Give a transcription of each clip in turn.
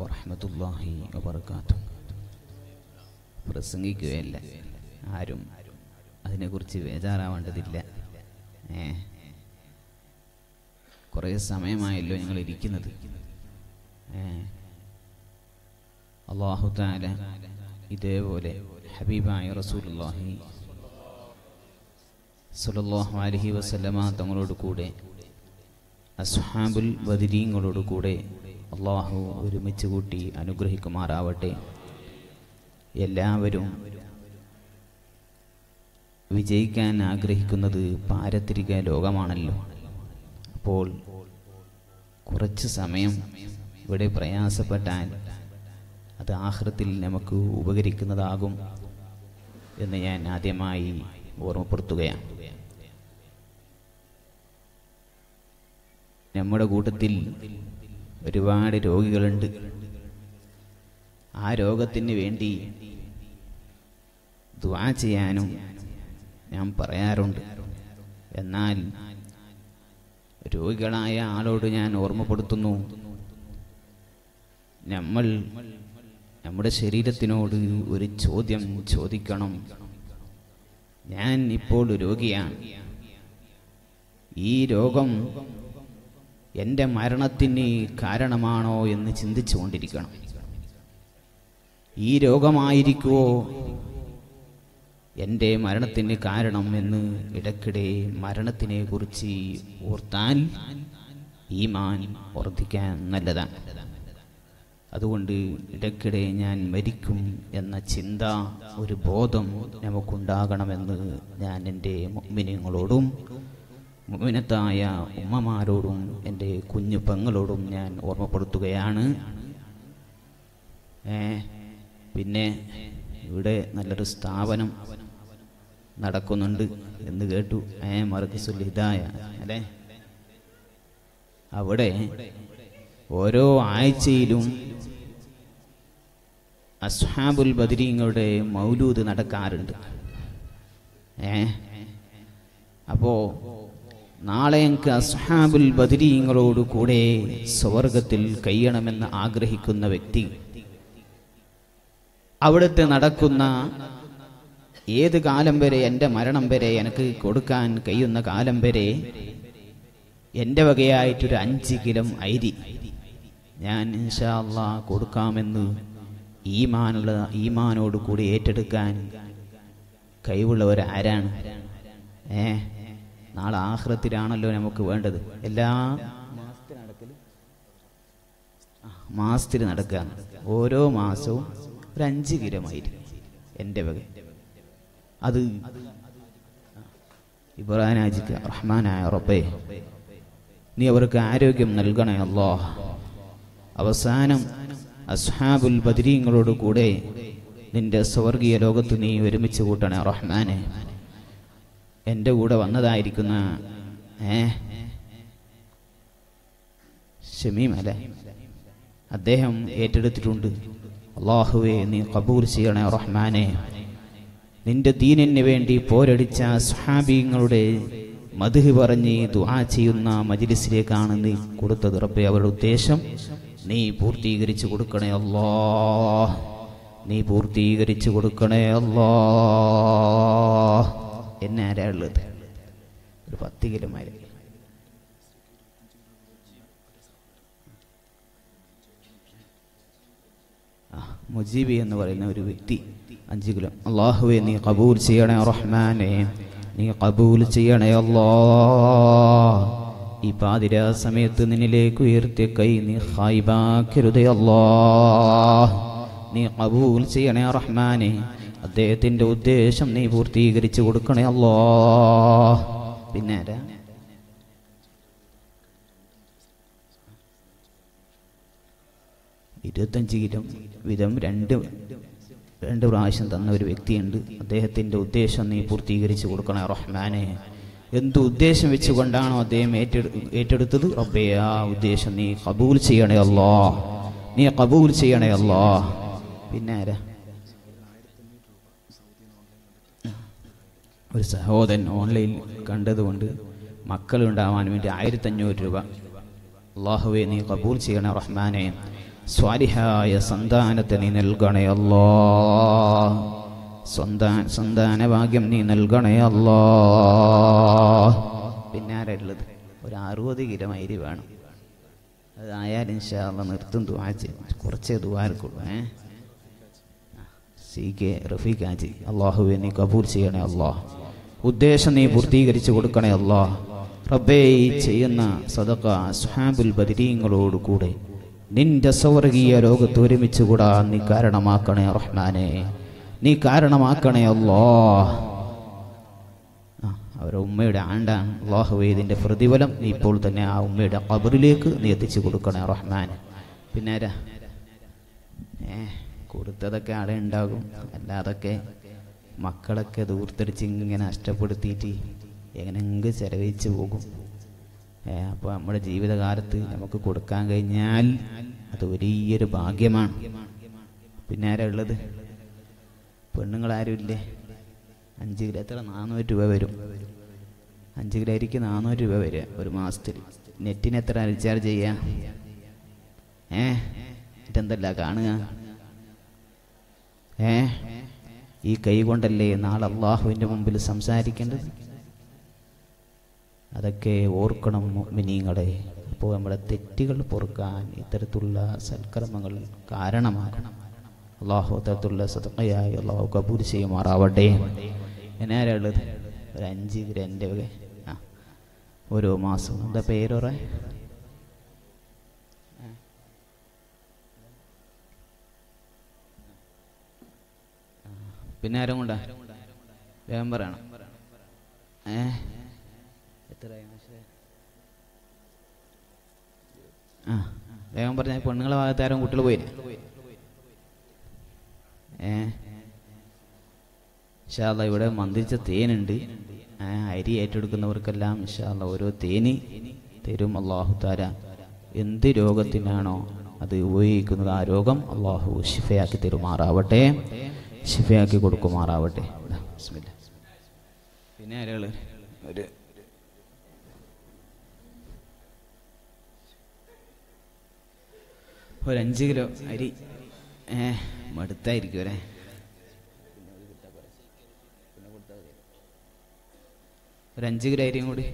വറഹ്മത്തുള്ളാഹി വബർക്കാത്തു പ്രസംഗിക്കുകയല്ല ആരും അതിനെക്കുറിച്ച് ബേജാറാവേണ്ടതില്ല ഏ കുറേ സമയമായല്ലോ ഞങ്ങൾ ഇരിക്കുന്നത് ഏ അള്ളാഹു താല ഇതേപോലെ ഹബീബായ റസൂലുള്ളാഹി സല്ലല്ലാഹു അലൈഹി വസല്ലമ തങ്ങളോട് കൂടെ അസ്ഹാബുൽ ബദരീങ്ങളോട് കൂടെ അള്ളാഹു ഒരുമിച്ച് കൂട്ടി അനുഗ്രഹിക്കുമാറാവട്ടെ എല്ലാവരും വിജയിക്കാൻ ആഗ്രഹിക്കുന്നത് പാരത്രിക ലോകമാണല്ലോ അപ്പോൾ കുറച്ച് സമയം ഇവിടെ പ്രയാസപ്പെട്ടാൽ അത് ആഹൃത്തിൽ നമുക്ക് ഉപകരിക്കുന്നതാകും എന്ന് ഞാൻ ആദ്യമായി ഓർമ്മപ്പെടുത്തുകയാണ് നമ്മുടെ കൂട്ടത്തിൽ ഒരുപാട് രോഗികളുണ്ട് ആ രോഗത്തിന് വേണ്ടി ദ്വാ ചെയ്യാനും ഞാൻ പറയാറുണ്ട് എന്നാൽ രോഗികളായ ആളോട് ഞാൻ ഓർമ്മപ്പെടുത്തുന്നു നമ്മൾ നമ്മുടെ ശരീരത്തിനോട് ഒരു ചോദ്യം ചോദിക്കണം ഞാൻ ഇപ്പോൾ രോഗിയാണ് ഈ രോഗം എൻ്റെ മരണത്തിന് കാരണമാണോ എന്ന് ചിന്തിച്ചു കൊണ്ടിരിക്കണം ഈ രോഗമായിരിക്കുമോ എൻ്റെ മരണത്തിന് കാരണം എന്ന് ഇടയ്ക്കിടെ മരണത്തിനെ കുറിച്ച് ഓർത്താൽ ഈമാൻ വർദ്ധിക്കാൻ നല്ലതാണ് അതുകൊണ്ട് ഇടയ്ക്കിടെ ഞാൻ മരിക്കും എന്ന ചിന്ത ഒരു ബോധം നമുക്കുണ്ടാകണമെന്ന് ഞാൻ എൻ്റെ മുഅ്മിനീങ്ങളോടും മുഅ്മിനത്തായ ഉമ്മമാരോടും എൻ്റെ കുഞ്ഞു പെങ്ങളോടും ഞാൻ ഓർമ്മപ്പെടുത്തുകയാണ് ഏ പിന്നെ ഇവിടെ നല്ലൊരു സ്ഥാപനം നടക്കുന്നുണ്ട് എന്ന് കേട്ടു ഏ മർക്കസുൽ ഹിദായ അല്ലേ അവിടെ ഓരോ ആഴ്ചയിലും അസ്ഹാബുൽ ബദരീങ്ങളുടെ മൗലൂദ് നടക്കാറുണ്ട് ഏ അപ്പോ നാളെ എനിക്ക് അസ്ഹാബുൽ ബദരീങ്ങളോട് കൂടെ സ്വർഗത്തിൽ കഴിയണമെന്ന് ആഗ്രഹിക്കുന്ന വ്യക്തി അവിടുത്തെ നടക്കുന്ന ഏത് കാലം വരെ എൻ്റെ മരണം വരെ എനിക്ക് കൊടുക്കാൻ കഴിയുന്ന കാലം വരെ എൻ്റെ വകയായിട്ടൊരു അഞ്ച് കിലോ അരി ഞാൻ ഇൻഷാ അള്ളാ കൊടുക്കാമെന്ന് ഈമാനുള്ള ഈമാനോട് കൂടി ഏറ്റെടുക്കാൻ കഴിവുള്ളവർ ആരാണ് ഏ നാളെ ആഹ്റത്തിലാണല്ലോ നമുക്ക് വേണ്ടത് എല്ലാ മാസത്തിൽ നടക്കുക ഓരോ മാസവും ഒരു അഞ്ച് കിലോ ആയിരിക്കും എൻ്റെ വക അത് ഇബ്രാഹിനാജിക്ക് റഹ്മാനായ റബ്ബേ നീ അവർക്ക് ആരോഗ്യം നൽകണേ അല്ലോ അവസാനം അസ്ഹാബുൽ ബദരീങ്ങളോട് കൂടെ നിന്റെ സ്വർഗീയ ലോകത്ത് നീ ഒരുമിച്ച് കൂട്ടണേ റഹ്മാനെ എൻ്റെ കൂടെ വന്നതായിരിക്കുന്ന ഏ ഷമീം അല്ലേ അദ്ദേഹം ഏറ്റെടുത്തിട്ടുണ്ട് അള്ളാഹുവെ നീ കബൂൽ ചെയ്യണേ റഹ്മാനെ നിന്റെ ദീനിന് വേണ്ടി പോരടിച്ച സുഹാബിങ്ങളുടെ മധു പറഞ്ഞ് ദുആ ചെയ്യുന്ന മജിലിസിലേക്കാണ് നീ കൊടുത്തത് റബ്ബെ അവരുടെ ഉദ്ദേശം നീ പൂർത്തീകരിച്ചു കൊടുക്കണേ അല്ലാ നീ പൂർത്തീകരിച്ചു കൊടുക്കണേ അല്ലാ എന്നെ ആരാ ഉള്ളത് ഒരു പത്ത് കിലോമാര് മുജീബി എന്ന് പറയുന്ന ഒരു വ്യക്തി അഞ്ച് കിലോ അള്ളാഹുവെ നീ കബൂൽ ചെയ്യണേ റഹ്മാനെ നീ കബൂൽ ചെയ്യണേ അല്ലാ ഈ പാതിര സമയത്ത് നിന്നിലേക്ക് ഉയർത്തിയ കൈ നീ ഹായിബാക്കരുതേ അല്ലാ നീ കബൂൽ ചെയ്യണേ റഹ്മാനെ അദ്ദേഹത്തിന്റെ ഉദ്ദേശം നീ പൂർത്തീകരിച്ചു കൊടുക്കണേ അല്ലോ പിന്നെ ആരാ ഇരുപത്തഞ്ച് കിലോ വീതം രണ്ട് രണ്ട് പ്രാവശ്യം തന്ന ഒരു വ്യക്തിയുണ്ട് അദ്ദേഹത്തിന്റെ ഉദ്ദേശം നീ പൂർത്തീകരിച്ചു കൊടുക്കണേ റഹ്മാനെ എന്ത് ഉദ്ദേശം വെച്ചുകൊണ്ടാണോ അദ്ദേഹം ഏറ്റെടു ഏറ്റെടുത്തത് റബ്ബേ ആ ഉദ്ദേശം നീ കബൂൽ ചെയ്യണേ അല്ലോ നീ കബൂൽ ചെയ്യണേ അല്ലോ പിന്നെ ആരാ ഒരു സഹോദരൻ ഓൺലൈനിൽ കണ്ടതുകൊണ്ട് മക്കളുണ്ടാവാൻ വേണ്ടി ആയിരത്തഞ്ഞൂറ് രൂപ അള്ളാഹുവെ നീ കബൂൽ ചെയ്യണേ റഹ്മാനെ സ്വാലിഹായ സന്താനത്തെ നീ നൽകണേ അല്ലോ സന്താന സന്താന ഭാഗ്യം നീ നൽകണേ അല്ലോ പിന്നെ ആരുള്ളത് ഒരു അറുപത് കിലോ അരി വേണം അതായാലും ഇൻഷാല്ല നിർത്തും ദുവാ ചെയ്യും കുറച്ചേ ദുവാർക്കുള്ളൂ ഏ സി കെ റഫീഖ് ആജി അള്ളാഹുവെ നീ കബൂൽ ചെയ്യണേ അള്ളാഹ് ഉദ്ദേശം നീ പൂർത്തീകരിച്ചു കൊടുക്കണേ അള്ളാഹ് റബ്ബേ ഈ ചെയ്യുന്ന സദക്ക സുഹാബുൽ ബദരീങ്ങളോട് കൂടെ നിന്റെ സ്വർഗീയ ലോകത്ത് ഒരുമിച്ച് കൂടാൻ നീ കാരണമാക്കണേ റഹ്മാനെ നീ കാരണമാക്കണേ അല്ലോ അവരുടെ ഉമ്മയുടെ ആണ്ടാണ് അള്ളാഹുവേ ഇതിൻ്റെ പ്രതിഫലം നീ ഇപ്പോൾ തന്നെ ആ ഉമ്മയുടെ കബറിലേക്ക് നീ എത്തിച്ചു കൊടുക്കണേ റഹ്മാൻ പിന്നെ ആരാ ഏ കൊടുത്തതൊക്കെ അവിടെ ഉണ്ടാകും അല്ലാതൊക്കെ മക്കളൊക്കെ ദൂർത്തടിച്ച് ഇങ്ങനെ നഷ്ടപ്പെടുത്തിയിട്ട് എങ്ങനെയെങ്കിലും ചെലവഴിച്ച് പോകും ഏ അപ്പോൾ നമ്മുടെ ജീവിതകാലത്ത് നമുക്ക് കൊടുക്കാൻ കഴിഞ്ഞാൽ അത് വലിയൊരു ഭാഗ്യമാണ് പിന്നെ ആരാ ഉള്ളത് പെണ്ണുങ്ങളാരും ഇല്ലേ അഞ്ച് കിലോ എത്ര നാനൂറ് രൂപ വരും അഞ്ച് കിലോ അരിക്ക് നാനൂറ് രൂപ വരിക ഒരു മാസത്തിൽ നെറ്റിന് എത്ര റീചാർജ് ചെയ്യാം ഏ ഇതെന്തല്ല കാണുക ഏ ഈ കൈ കൊണ്ടല്ലേ നാളെ അള്ളാഹുവിൻ്റെ മുമ്പിൽ സംസാരിക്കേണ്ടത് അതൊക്കെ ഓർക്കണം മിനിങ്ങളെ അപ്പോൾ നമ്മുടെ തെറ്റുകൾ പൊറുക്കാൻ ഇത്തരത്തിലുള്ള സൽക്കർമ്മങ്ങൾ കാരണമാകണം അള്ളാഹു അത്തരത്തിലുള്ള സതക്കയായി അള്ളാഹു കബൂൽ ചെയ്യുമാറാവട്ടെ എന്നാരുള്ളത് ഒരു അഞ്ച് എൻ്റെ വക ആ ഓരോ മാസം എന്താ പേരൊറ പിന്നെ ആരും കൊണ്ടാ വേഗം പറയണം ഏ എത്രയായി മാഷേ? ആ വേഗം പറഞ്ഞ പെണ്ണുങ്ങളെ ഭാഗത്ത് ആരും കുട്ടികൾ പോയില്ലേ ഏ ഇഷാല്ല ഇവിടെ മന്ദിരിച്ച തേനുണ്ട് ആ, അരി ഏറ്റെടുക്കുന്നവർക്കെല്ലാം ഇഷാല്ല ഓരോ തേനി തരും അള്ളാഹു താര എന്ത് രോഗത്തിനാണോ അത് ഉപയോഗിക്കുന്നത് ആ രോഗം അള്ളാഹു ഷിഫയാക്കി തരുമാറാവട്ടെ ഷിഫയാക്കി കൊടുക്കുമാറാവട്ടെ ഇതാ, ബിസ്മില്ലാ. പിന്നെ ആരാള് ഒരു ഒരു അഞ്ച് കിലോ അരി ഏ മടുത്തായിരിക്കും അല്ലേ ഒരു അഞ്ച് കിലോ അരിയും കൂടി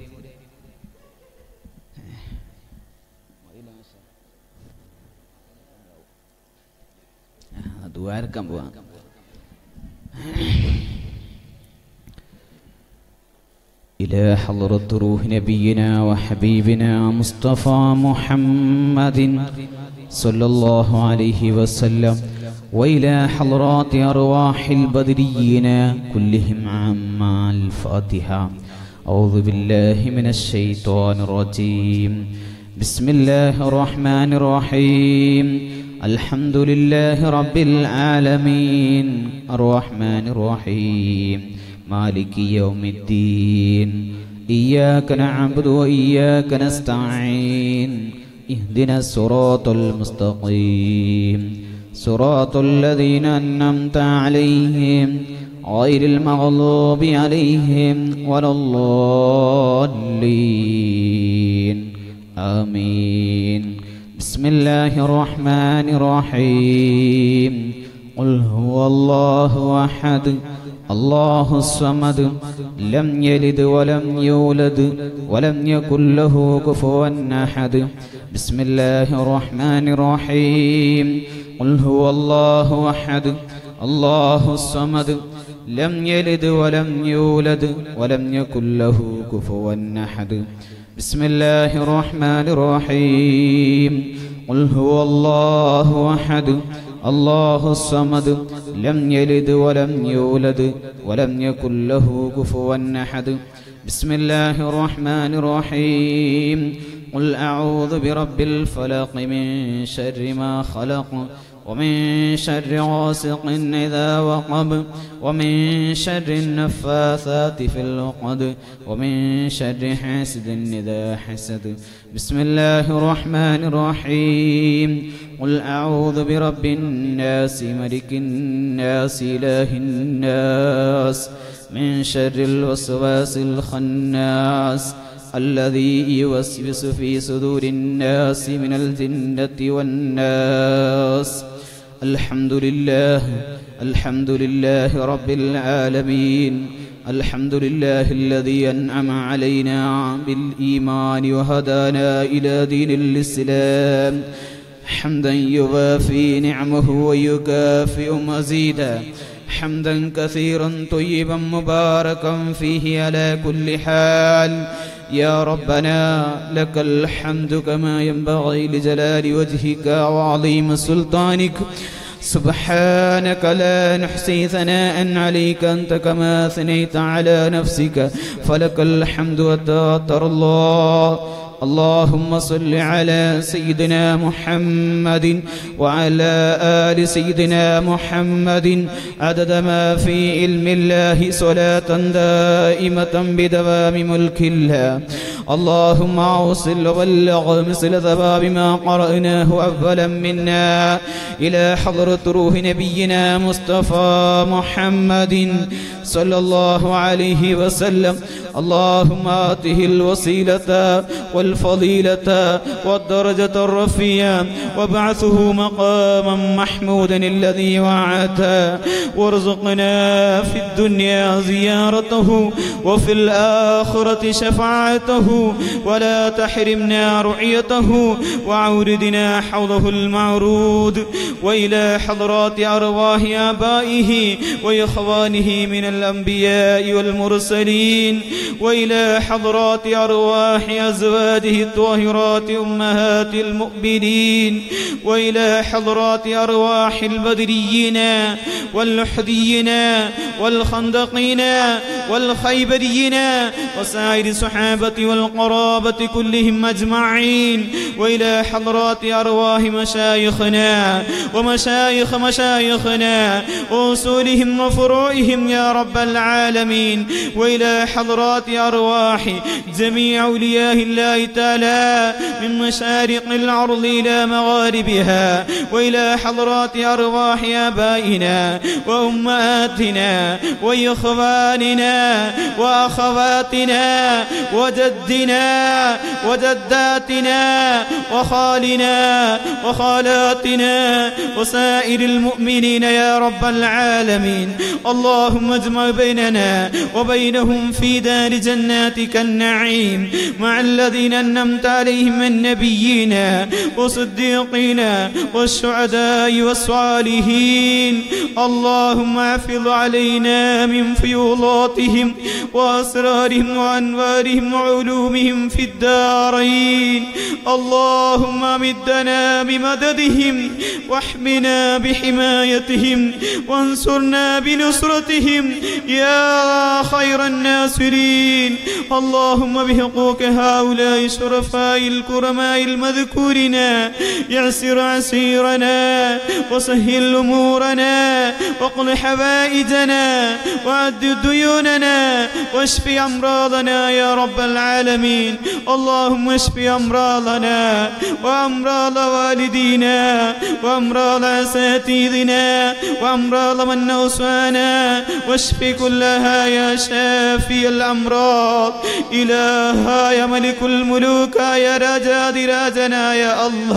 ദുവാരക്കാൻ പോവാം إلى حضرة روح نبينا وحبيبنا مصطفى محمد صلى الله عليه وسلم وإلى حضرات أرواح البدريين كلهم عما الفاتحة أعوذ بالله من الشيطان الرجيم بسم الله الرحمن الرحيم الحمد لله رب العالمين الرحمن الرحيم مالك يوم الدين إياك نعبد وإياك نستعين اهدنا الصراط المستقيم صراط الذين أنعمت عليهم غير المغضوب عليهم ولا الضالين آمين بسم الله الرحمن الرحيم قل هو الله أحد الله الصمد لم يلد ولم يولد ولم يكن له كفوا أحد بسم الله الرحمن الرحيم قل هو الله أحد الله الصمد لم يلد ولم يولد ولم يكن له كفوا أحد بسم الله الرحمن الرحيم قل هو الله أحد الله الصمد لم يلد ولم يولد ولم يكن له كفوا أحد بسم الله الرحمن الرحيم قل أعوذ برب الفلق من شر ما خلق ومن شر غاسق إذا وقب ومن شر النفاثات في العقد ومن شر حاسد إذا حسد بسم الله الرحمن الرحيم قل أعوذ برب الناس ملك الناس إله الناس من شر الوسواس الخناس الذي يوسوس في صدور الناس من الجنة والناس الحمد لله الحمد لله رب العالمين الحمد لله الذي أنعم علينا بالإيمان وهدانا إلى دين الإسلام حمدا يوافي نعمه ويكافئ مزيدا حمدا كثيرا طيبا مباركا فيه على كل حال يا ربنا لك الحمد كما ينبغي لجلال وجهك وعظيم سلطانك سبحانك لا نحصي ثناء عليك أنت كما ثنيت على نفسك فلك الحمد وتاتر الله اللهم صل على سيدنا محمد وعلى آل سيدنا محمد عدد ما في علم الله صلاة دائمة بدوام ملك الله اللهم اوصل وبلغ مثل ثواب ما قرأناه أولا منا إلى حضرة روح نبينا مصطفى محمد صلى الله عليه وسلم اللهم آته الوسيلة والفضيلة والدرجة الرفيعة وابعثه مقاما محمودا الذي وعدته وارزقنا في الدنيا زيارته وفي الآخرة شفاعته ولا تحرمنا رعيته وعوردنا حوضه المعرود وإلى حضرات أرواح آبائه وإخوانه من الأنبياء والمرسلين وإلى حضرات أرواح أزواجه الطاهرات أمهات المؤمنين وإلى حضرات أرواح البدريين واللحديين والخندقين والخيبريين وسائر الصحابة والقرابة كلهم أجمعين وإلى حضرات أرواح مشايخنا ومشايخ مشايخنا وأصولهم وفروعهم يا رب العالمين وإلى حضرات أرواح جميع أولياء الله تعالى من مشارق الأرض إلى مغاربها وإلى حضرات أرواح آبائنا وأمهاتنا وإخواننا وأخواتنا وجدنا وجداتنا وخالنا وخالاتنا وسائر المؤمنين يا رب العالمين اللهم اجمع بيننا وبينهم في دار جناتك النعيم مع الذين أنمت عليهم من النبيين والصديقين والشهداء والصالحين اللهم احفظ علينا من فيوضاتهم وأسرارهم وأنوارهم وعلومهم في الدارين اللهم مدنا بمددهم واحمنا بحمايتهم وانصرنا بنصرتهم يا خير الناصرين اللهم بحقوق هؤلاء الشرفاء الكرماء المذكورين يعسر عسيرنا وسهل أمورنا واقض حوائجنا وعد ديوننا واشف أمراضنا يا رب العالمين اللهم اشف أمراضنا وأمراض والدينا وأمراض أساتذنا وأمراض من أوصانا واشف كلها يا شافي الأمراض إلها يا ملك الملوك يا രാജാതിരാജനായ അല്ല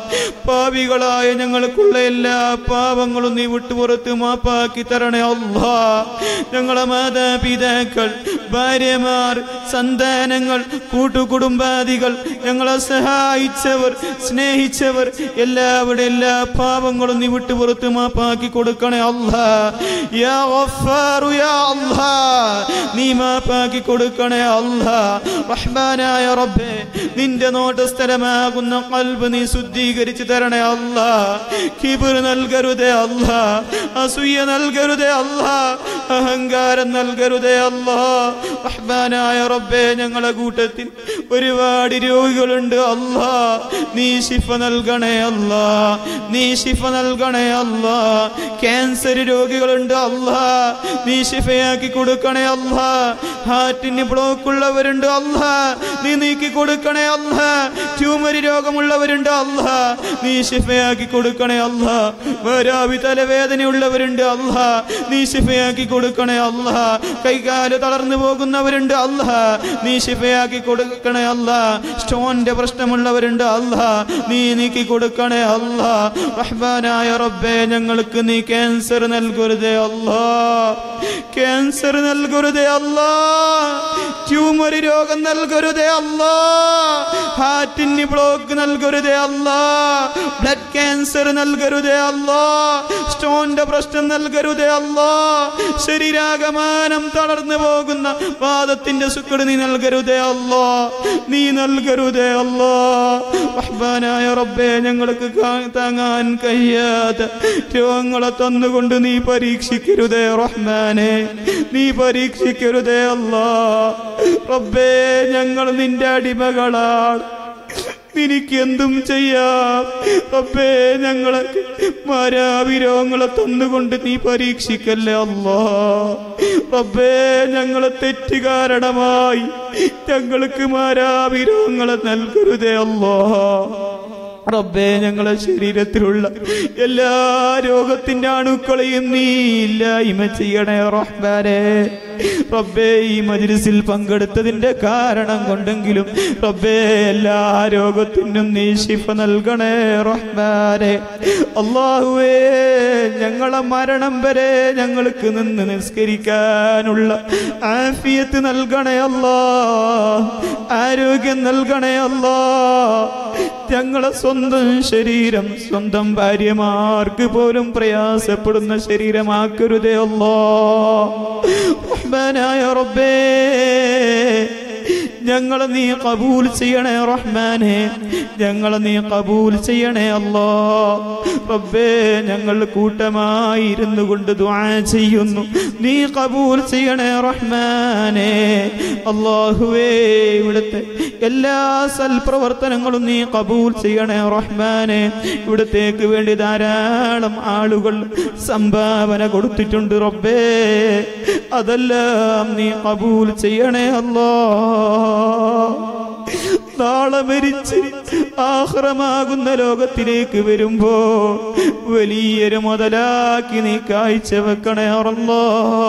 പാപികളായ ഞങ്ങൾക്കുള്ള എല്ലാ പാപങ്ങളും നീ വിട്ടുപുറത്ത് മാപ്പാക്കി തരണേ അല്ല ഞങ്ങളെ മാതാപിതാക്കൾ ഭാര്യമാർ സന്താനങ്ങൾ കൂട്ടുകുടുംബാദികൾ ഞങ്ങളെ സഹായിച്ചവർ സ്നേഹിച്ചവർ എല്ലാവരുടെ എല്ലാ പാപങ്ങളും നീ വിട്ടുപുറത്ത് മാപ്പാക്കി കൊടുക്കണേ അല്ല യാ ഗഫാറു യാ അല്ലാ നീ മാപ്പാക്കി കൊടുക്കണേ അല്ല റഹ്മാനായ റബ്ബേ നിന്റെ നോട്ടസ്ഥലമാകുന്ന കൽബ് നീ ശുദ്ധീകരിച്ചു തരണേ അല്ല കിബിർ നൽകരുതേ അല്ല അസൂയ നൽകരുതേ അല്ല അഹങ്കാരം നൽകരുതേ അല്ല റഹ്മാനായ റബ്ബേ ഞങ്ങളെ കൂട്ടത്തിൽ ഒരുപാട് രോഗികളുണ്ട് അല്ല നീ ശിഫ നൽകണേ അല്ല നീ ശിഫ നൽകണേ അല്ല ക്യാൻസർ രോഗികളുണ്ട് അല്ല നീ ശിഫയാക്കി കൊടുക്കണേ അല്ല ഹാർട്ടിന് ബ്ലോക്ക് ഉള്ളവരുണ്ട് അല്ല നീ നീക്കി കൊടുക്കണേ അല്ല ട്യൂമർ രോഗമുള്ളവരുണ്ട് അല്ല നീ ശിഫയാക്കി കൊടുക്കണേ അല്ല വരാവി തലവേദനയുള്ളവരുണ്ട് അല്ല നീ ശിഫയാക്കി കൊടുക്കണേ കൊടുക്കണേ അല്ല കൈകാല് തളർന്നു പോകുന്നവരുണ്ട് അല്ല നീ ശിഫയാക്കി കൊടുക്കണേ അല്ല സ്റ്റോന്റെ പ്രശ്നമുള്ളവരുണ്ട് അല്ല നീ നീക്കി കൊടുക്കണേ അല്ല റഹ്മാനായ റബ്ബേ ഞങ്ങൾക്ക് നീ ക്യാൻസർ നൽകരുതേ അല്ല ക്യാൻസർ നൽകരുതേ അല്ല ട്യൂമർ രോഗം നൽകരുതേ അല്ല ഹാർട്ടിന് ബ്ലോക്ക് നൽകരുതേ അല്ല ബ്ലഡ് ക്യാൻസർ നൽകരുതേ അല്ല സ്റ്റോന്റെ പ്രശ്നം നൽകരുതേ അല്ല ശരീരാകമാനം തളർന്നു പോകുന്ന വാദത്തിന്റെ സുക്കട് നീ നൽകരുതേ അല്ല നീ നൽകരുതേ അല്ല റഹ്മാനായ റബ്ബേ ഞങ്ങൾക്ക് കാ- താങ്ങാൻ കഴിയാത്ത രോഗങ്ങളെ തന്നുകൊണ്ട് നീ പരീക്ഷിക്കരുതേ റഹ്മാനെ നീ പരീക്ഷിക്കരുതേ അല്ല റബ്ബേ ഞങ്ങൾ നിന്റെ അടിമകളാണ് നിനക്ക് എന്തും ചെയ്യാം റബ്ബേ ഞങ്ങളെ മാരാവിരോഗങ്ങളെ തന്നുകൊണ്ട് നീ പരീക്ഷിക്കല്ലേ അല്ലാ റബ്ബേ ഞങ്ങളെ തെറ്റ് കാരണമായി ഞങ്ങൾക്ക് മാരാവിരോഗങ്ങളെ നൽകരുതേ അല്ലാ റബ്ബേ ഞങ്ങളെ ശരീരത്തിലുള്ള എല്ലാ രോഗത്തിന്റെ അണുക്കളെയും നീ ഇല്ലായ്മ ചെയ്യണേ റഹ്മാനെ റബ്ബേ ഈ മജ്ലിസിൽ പങ്കെടുത്തതിന്റെ കാരണം കൊണ്ടെങ്കിലും റബ്ബേ എല്ലാ രോഗത്തിനും നീ ശിഫ നൽകണേ റഹ്മാനെ അള്ളാഹുവേ ഞങ്ങളെ മരണം വരെ ഞങ്ങൾക്ക് നിന്ന് നിസ്കരിക്കാനുള്ള ആഫിയത്ത് നൽകണേ അല്ലാ ആരോഗ്യം നൽകണേ അല്ലാ ഞങ്ങളെ സ്വന്തം ശരീരം സ്വന്തം ഭാര്യമാർക്ക് പോലും പ്രയാസപ്പെടുന്ന ശരീരമാക്കരുതേ അല്ലോ റഹ്മാനായ റബ്ബേ ഞങ്ങളെ നീ കബൂൽ ചെയ്യണേ റഹ്മാനെ ഞങ്ങളെ നീ കബൂൽ ചെയ്യണേ അല്ലോ റബ്ബേ ഞങ്ങൾ കൂട്ടമായി ഇരുന്നു കൊണ്ട് ദുആ ചെയ്യുന്നു നീ കബൂൽ ചെയ്യണേ റഹ്മാനെ അള്ളാഹുവേ ഇവിടുത്തെ എല്ലാ സൽപ്രവർത്തനങ്ങളും നീ കബൂൽ ചെയ്യണേ റഹ്മാനെ ഇവിടത്തേക്ക് വേണ്ടി ധാരാളം ആളുകൾ സംഭാവന കൊടുത്തിട്ടുണ്ട് റബ്ബേ അതെല്ലാം നീ കബൂൽ ചെയ്യണേ അല്ലോ നാളെ മരിച്ച് ആഹ്റമാകുന്ന ലോകത്തിലേക്ക് വരുമ്പോ വലിയൊരു മുതലാക്കി നീ കാഴ്ച വെക്കണേ അറല്ലോ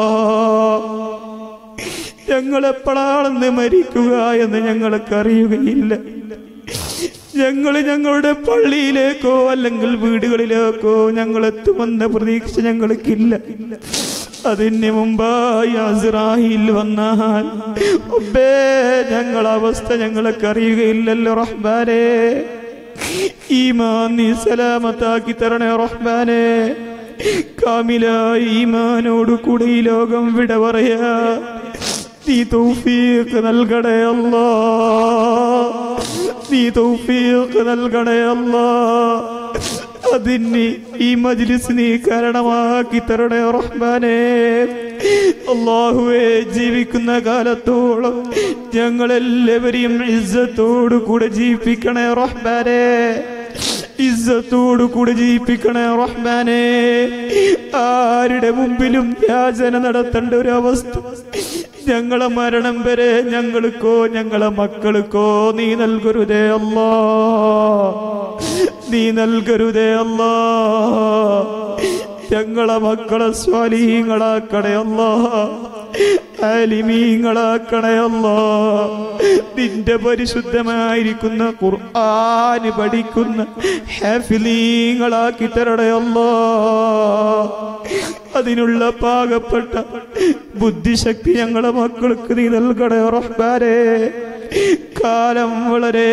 ഞങ്ങൾ എപ്പോഴാണെന്ന് മരിക്കുക എന്ന് ഞങ്ങൾക്ക് അറിയുകയില്ല ഞങ്ങൾ ഞങ്ങളുടെ പള്ളിയിലേക്കോ അല്ലെങ്കിൽ വീടുകളിലേക്കോ ഞങ്ങൾ എത്തുമെന്ന പ്രതീക്ഷ ഞങ്ങൾക്കില്ല അതിന് മുമ്പായി അസ്രാഹിൽ വന്നാൽ ഒബേ ഞങ്ങളെ അവസ്ഥ ഞങ്ങൾക്ക് അറിയുകയില്ലല്ലോ റഹ്മാനെ ഈമാൻ നീ സലാമത്താക്കി തരണേ റഹ്മാനെ കാമിലായി ഈമാനോട് കൂടി ഈ ലോകം വിട പറയാ നീ തൗഫീഖ് നൽകണേ അല്ലാ നീ തൗഫീഖ് നൽകണേ അല്ലാ അതിന് ഈ മജ്ലിസ് നീ കാരണമാക്കി തരണേ റഹ്മാനെ അള്ളാഹുവെ ജീവിക്കുന്ന കാലത്തോളം ഞങ്ങളെല്ലാവരെയും ഇസ്സത്തോടു കൂടെ ജീവിപ്പിക്കണേ റഹ്മാനെ ഇസ്സത്തോടു കൂടെ ജീവിപ്പിക്കണേ റഹ്മാനെ ആരുടെ മുമ്പിലും യാചന നടത്തേണ്ട ഒരു അവസ്ഥ ഞങ്ങളെ മരണം വരെ ഞങ്ങൾക്കോ ഞങ്ങളെ മക്കൾക്കോ നീ നൽകരുതേ അല്ലാ നീ നൽകരുതേ അല്ലാ ഞങ്ങളെ മക്കളെ സ്വാലീങ്ങളാക്കണേ അല്ലാ ആലിമീങ്ങളാക്കണേ അല്ലാ നിന്റെ പരിശുദ്ധമായിരിക്കുന്ന ഖുർആന് പഠിക്കുന്ന ഹാഫിലീങ്ങളാക്കി തരണേ അല്ലാ അതിനുള്ള പാകപ്പെട്ട ബുദ്ധിശക്തി ഞങ്ങളെ മക്കൾക്ക് നീ നൽകണേ റഹ്മാനെ കാലം വളരെ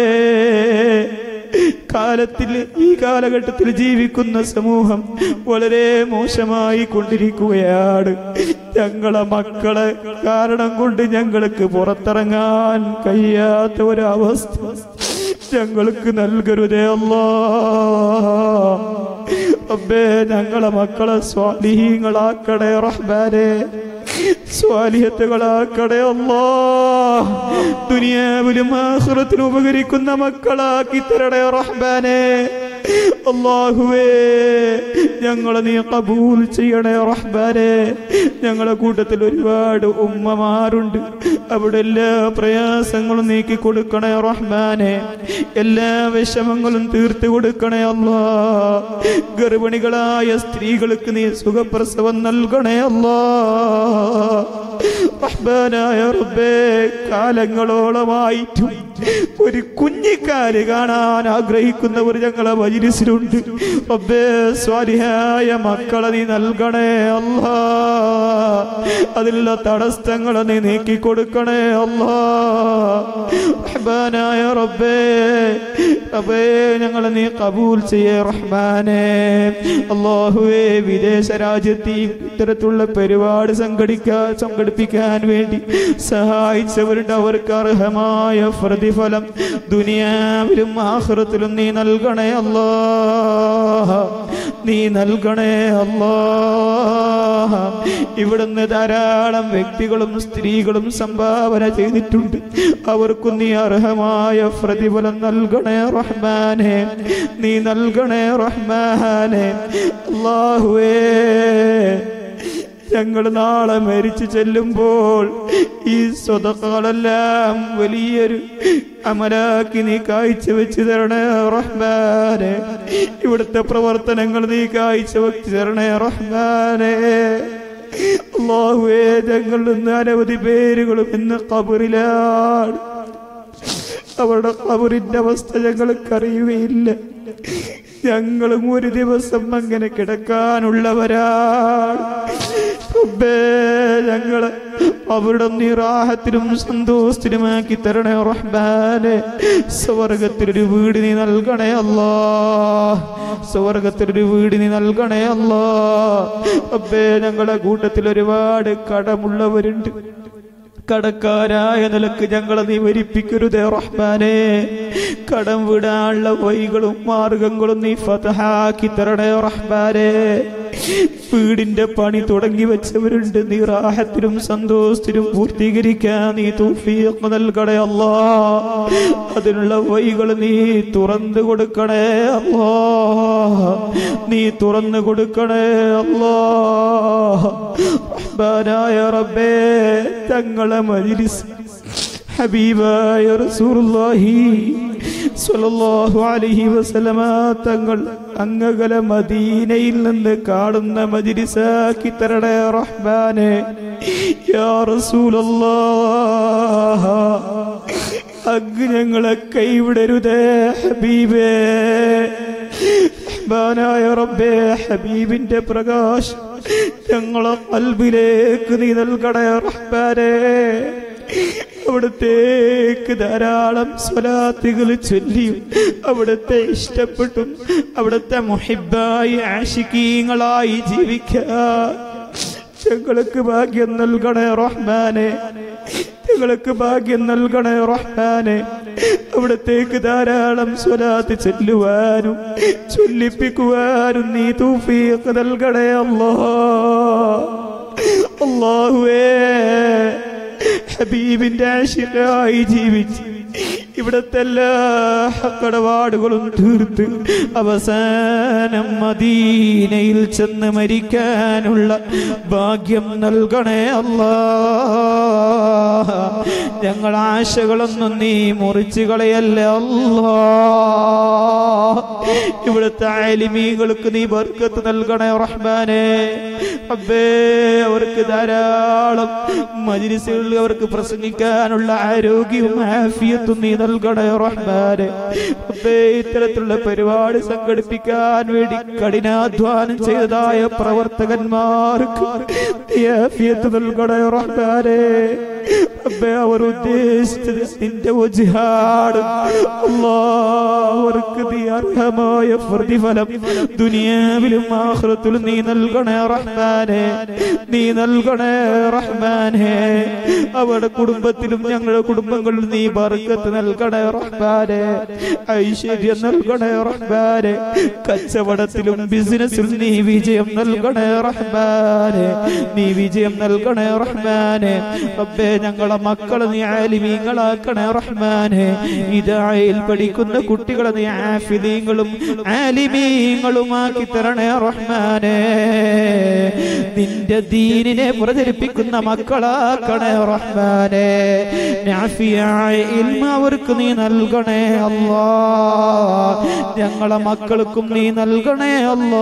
കാലത്തിൽ ഈ കാലഘട്ടത്തിൽ ജീവിക്കുന്ന സമൂഹം വളരെ മോശമായി കൊണ്ടിരിക്കുകയാണ് ഞങ്ങളെ മക്കളെ കാരണം കൊണ്ട് ഞങ്ങൾക്ക് പുറത്തിറങ്ങാൻ കഴിയാത്ത ഒരവസ്ഥ ഞങ്ങൾക്ക് നൽകരുതേ അല്ലാ അബ്ബേ ഞങ്ങളെ മക്കളെ സ്വാലിഹീങ്ങളാക്കണേ റഹ്മാനെ സ്വാലിഹത്തുകളാക്കണേ അല്ലാ ദുനിയാവിലും ആഖിറത്തിലും ഉപകരിക്കുന്ന മക്കളാക്കി തരണേ റഹ്മാനെ അള്ളാഹുവേ ഞങ്ങളെ നീ കബൂൽ ചെയ്യണേ റഹ്മാനെ ഞങ്ങളെ കൂട്ടത്തിൽ ഒരുപാട് ഉമ്മമാരുണ്ട് അവിടെ എല്ലാ പ്രയാസങ്ങളും നീക്കി കൊടുക്കണേ റഹ്മാനെ എല്ലാ വിഷമങ്ങളും തീർത്തു കൊടുക്കണേ അല്ലാ ഗർഭിണികളായ സ്ത്രീകൾക്ക് നീ സുഖപ്രസവം നൽകണേ അല്ലാ റഹ്മാനായ റബ്ബേ കാലങ്ങളോളമായിട്ടും ഒരു കുഞ്ഞിക്കാല് കാണാൻ ആഗ്രഹിക്കുന്നവർ ഞങ്ങളെ മജിലിസിലുണ്ട് റബ്ബേ സ്വാലിഹായ മക്കളെ നീ നൽകണേ അല്ലാ അതിലുള്ള തടസ്സങ്ങളെ നീ നീക്കി കൊടുക്കണേ അല്ലാ റഹ്മാനായ റബ്ബേ റബ്ബേ ഞങ്ങളെ നീ കബൂൽ ചെയ്യേ റഹ്മാനെ അള്ളാഹുവേ വിദേശ രാജ്യത്ത് ഈ ഇത്തരത്തിലുള്ള പരിപാടി സംഘടിക്കാൻ സംഘടിപ്പിക്കാൻ വേണ്ടി സഹായിച്ചവരുണ്ട് അവർക്ക് അർഹമായ പ്രതിഫലം ദുനിയാവിലും ആഹ്റത്തിലും നീ നൽകണേ അല്ലാ നീ നൽകണേ അല്ലാ ഇവിടുന്ന് ധാരാളം വ്യക്തികളും സ്ത്രീകളും സംഭാവന ചെയ്തിട്ടുണ്ട് അവർക്കും നീ അർഹമായ പ്രതിഫലം നൽകണേ റഹ്മാനെ നീ നൽകണേ റഹ്മാനെ അള്ളാഹുവേ ഞങ്ങൾ നാളെ മരിച്ചു ചെല്ലുമ്പോൾ ഈ സ്വതകളെല്ലാം വലിയൊരു അമലാക്കി നീ കാഴ്ചവെച്ച് തരണേ റഹ്മാനെ ഇവിടുത്തെ പ്രവർത്തനങ്ങൾ നീ കാഴ്ചവെച്ച് തരണേ റഹ്മാനെ അള്ളാഹുവേ ഞങ്ങൾ ഇന്ന് അനവധി പേരുകളും ഇന്ന് കബറിലാണ് അവരുടെ കബറിന്റെ അവസ്ഥ ഞങ്ങൾക്കറിയുകയില്ല ഞങ്ങളും ഒരു ദിവസം അങ്ങനെ കിടക്കാനുള്ളവരാണ് റബ്ബേ, ഞങ്ങളെ അവരുടെ നിറാഹത്തിലും സന്തോഷത്തിലുമാക്കി തരണേ റഹ്മാനെ സ്വർഗത്തിലൊരു വീട് നീ നൽകണേ അല്ലാ സ്വർഗത്തിലൊരു വീട് നീ നൽകണേ അല്ലാ റബ്ബേ ഞങ്ങളെ കൂട്ടത്തിൽ ഒരുപാട് കടമുള്ളവരുണ്ട് കടക്കാരായ നിലക്ക് ഞങ്ങളെ നീ വരിപ്പിക്കരുതേ റഹ്മാനെ കടം വിടാനുള്ള വഴികളും മാർഗങ്ങളും നീ ഫതഹാക്കി തരണേ റഹ്മാനെ വീടിന്റെ പണി തുടങ്ങി വെച്ചവരുണ്ട് നീ റാഹത്തിലും സന്തോഷത്തിലും പൂർത്തീകരിക്കാൻ നീ തൗഫീഖ് നൽകണേ അല്ലാ അതിനുള്ള വഴികൾ നീ തുറന്നു കൊടുക്കണേ അല്ലാ നീ തുറന്നു കൊടുക്കണേ അല്ലാ റഹ്മാനായ റബ്ബേ തങ്ങളെ മജ്ലിസ് ഹബീബായ റസൂലുള്ളാഹി സ്വല്ലല്ലാഹു അലൈഹി വസല്ലമ തങ്ങൾ അങ്ങകല മദീനയിൽ നിന്ന് കാണുന്ന മജ്ലിസാക്കി തരണേ റഹ്മാനെ യാ റസൂലല്ലാഹ് അങ്ങ് ഞങ്ങളെ കൈവിടരുതേ ഹബീബേ റഹ്മാനായ റബ്ബേ ഹബീബിന്റെ പ്രകാശം ഞങ്ങളെ കൽബിലേക്ക് നീ നൽകണേ റഹ്മാനെ അവിടത്തേക്ക് ധാരാളം സ്വലാത്തുകൾ ചൊല്ലിയും അവിടുത്തെ ഇഷ്ടപ്പെട്ടും അവിടുത്തെ മുഹിബായി ആഷിക്കീങ്ങളായി ജീവിക്കാൻ ഞങ്ങൾക്ക് ഭാഗ്യം നൽകണേ റഹ്മാനെ ഞങ്ങൾക്ക് ഭാഗ്യം നൽകണേ റഹ്മാനെ അവിടത്തേക്ക് ധാരാളം സ്വലാത്ത് ചൊല്ലുവാനും ചൊല്ലിപ്പിക്കുവാനും നീ തൂഫീഖ് നൽകണേ അല്ലാ അല്ലാഹുവേ ഹബീബിന്റെ ആശിറായി ജീവിച്ച് ഇവിടത്തെ എല്ലാ കടപാടുകളും തീർത്ത് അവസാനം മദീനയിൽ ചെന്ന് മരിക്കാനുള്ള ഭാഗ്യം നൽകണേ അല്ലാ ഞങ്ങൾ ആശകളൊന്നും നീ മുറിച്ചു കളയല്ലേ അല്ലാ ഇവിടുത്തെ ആലിമീകൾക്ക് നീ ബർക്കത്ത് നൽകണേ റഹ്മാനെ അബ്ബേ അവർക്ക് ധാരാളം മജിലിസുകളിൽ അവർക്ക് പ്രസംഗിക്കാനുള്ള ആരോഗ്യവും ആഫിയത്തും നീ നൽകണേ റഹ്മാനെ അബ്ബേ ഇത്തരത്തിലുള്ള പരിപാടി സംഘടിപ്പിക്കാൻ വേണ്ടി കഠിനാധ്വാനം ചെയ്തതായ പ്രവർത്തകന്മാർക്ക് നീ ആഫിയത്ത് നൽകണേ റഹ്മാനെ അബ്ബേ അവർ ഉദ്ദേശിച്ചത് നിന്റെ വജിഹാട് അല്ലാ അവർക്ക് നീ അർഹമായ പ്രതിഫലം ദുനിയാവിലും ആഖിറത്തിലും നീ നൽകണേ റഹ്മാനെ നീ നൽകണേ റഹ്മാനെ അവരുടെ കുടുംബത്തിലും ഞങ്ങളുടെ കുടുംബങ്ങളിലും നീ ബർക്കത്ത് നൽകണേ റഹ്മാനെ ഐശ്വര്യം നൽകണേ റഹ്മാനെ കച്ചവടത്തിലും ബിസിനസ്സിലും നീ വിജയം നൽകണേ റഹ്മാനെ നീ വിജയം നൽകണേ റഹ്മാനെ റബ്ബേ ഞങ്ങളെ മക്കളെ നീ ആലിമീങ്ങളാക്കണേ റഹ്മാനെ ഇതായിൽ പഠിക്കുന്ന കുട്ടികളെ നീ ആഫിദീങ്ങളും ആലിമീങ്ങളുമാക്കി തരണേ റഹ്മാനെ നിന്റെ ദീനിനെ പ്രചരിപ്പിക്കുന്ന മക്കളാക്കണേ റഹ്മാനെ നാഫിയായ ഇൽമ അവർക്ക് നീ നൽകണേ അല്ലാ ഞങ്ങളെ മക്കൾക്കും നീ നൽകണേ അല്ലാ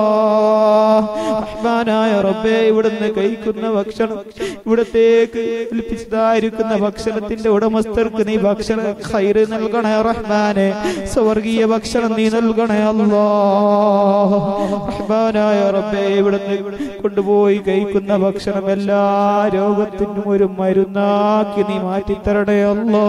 റഹ്മാനായ റബ്ബേ ഇവിടുന്ന് കഴിക്കുന്ന ഭക്ഷണം ഇവിടത്തേക്ക് ഏൽപ്പിച്ചതായിരിക്കുന്ന ഭക്ഷണത്തിന്റെ ഉടമസ്ഥർക്ക് നീ ഭക്ഷണ ഖൈറ് നൽകണേ റഹ്മാനെ സ്വർഗീയ ഭക്ഷണം നീ നൽകണേ അല്ലാ റഹ്മാനായ റബ്ബേ ഇവിടുന്ന് കൊണ്ടുപോയി കഴിക്കുന്ന ഭക്ഷണം എല്ലാ രോഗത്തിനും ഒരു മരുന്നാക്കി നീ മാറ്റിത്തരണേ അല്ലാ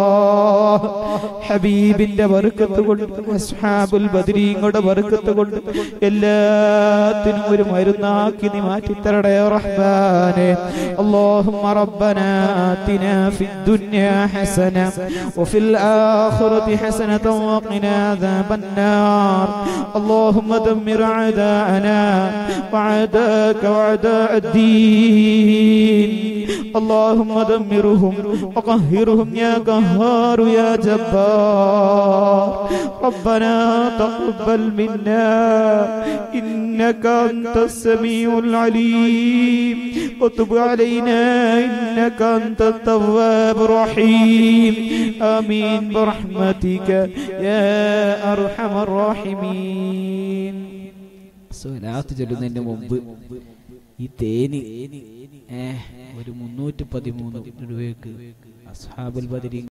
ഹബീബിന്റെ ബർക്കത്ത് കൊണ്ട് അസ്ഹാബുൽ ബദരീങ്ങളുടെ ബർക്കത്ത് കൊണ്ട് എല്ലാത്തിനും ഒരു മരുന്നാക്കി നീ മാറ്റിത്തരണേ റഹ്മാനെ اللهم ربنا آتنا في الدنيا حسنة وفي الآخرة حسنة وقنا عذاب النار اللهم دمر أعداءنا وعداك وعداء الدين اللهم دمرهم وقهرهم يا قهار يا جبار ربنا تقبل منا إنك أنت السميع العليم وتب علينا إنك أنت التواب الرحيم آمين برحمتك يا أرحم الراحمين സ്വലാത്ത് ചൊല്ലുന്നതിന് മുമ്പ് ഈ തേന് ഏ ഒരു മുന്നൂറ്റി പതിമൂന്ന് രൂപയ്ക്ക് അസ്ഹാബുൽ ബദരി